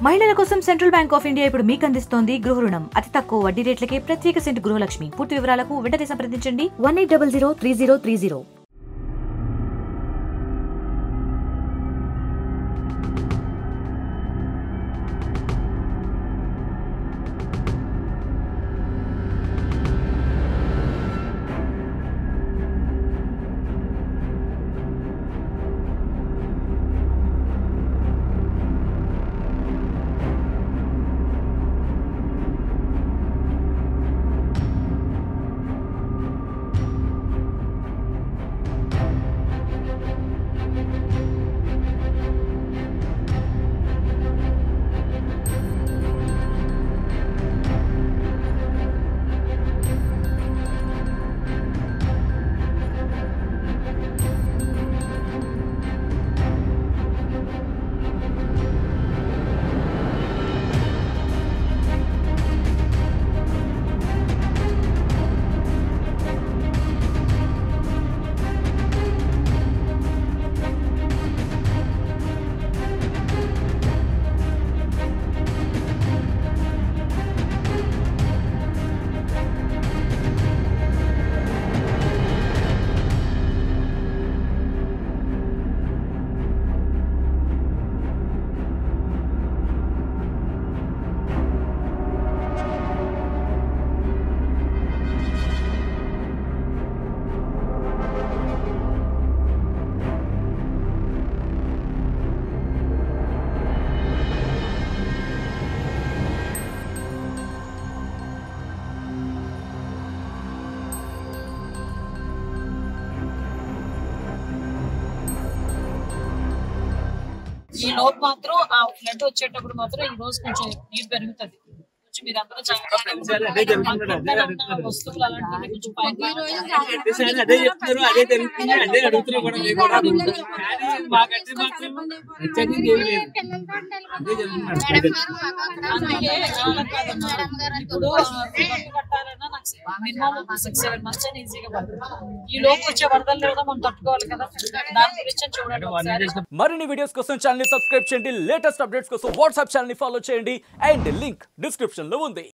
మహిళల కోసం central bank of India ఇప్పుడు మీకు అందిస్తోంది గృహ రుణం అతి తక్కువ వడ్డీ రేట్లకే ప్రత్యేక సెంటు గృహలక్ష్మి పూర్తి వివరాలకు వెంటనే సంప్రదించండి one eight double zero three zero three zero ఈ లోపు మాత్రం ఆ ఫ్లడ్ వచ్చేటప్పుడు మాత్రం ఈ రోజు కొంచెం నీరు పెరుగుతుంది కొంచెం మీరు అందరూ జాగ్రత్తగా వస్తువులు అలాంటివి కొంచెం పైకి సార్ అదే చెప్తున్నారు అదే జరుగుతుంది అదే అడుగుతున్నా కూడా మేము కూడా అడుగుతున్నాం. కానీ మాకంటే మాత్రం ప్రత్యేకంగా ఏమీ లేదు అదే జరుగుతుంది అందుకే చాలా కాదమ్మా. ఇప్పుడు పట్టు కట్టాలన్నా నాకు మినిమం సిక్స్ సెవెన్ మంత్స్ అని ఈజీగా పడుతుంది ఈ లోపు వచ్చే వరదలు కూడా మనం తట్టుకోవాలి కదా దాని గురించి చూడండి ఒకసారి మరిన్ని వీడియోస్ కోసం ఛానల్ ని సబ్స్క్రైబ్ చేయండి లేటెస్ట్ అప్డేట్స్ కోసం వాట్సాప్ ఛానల్ ని ఫాలో చేయండి అండ్ లింక్ డిస్క్రిప్షన్ లో ఉంది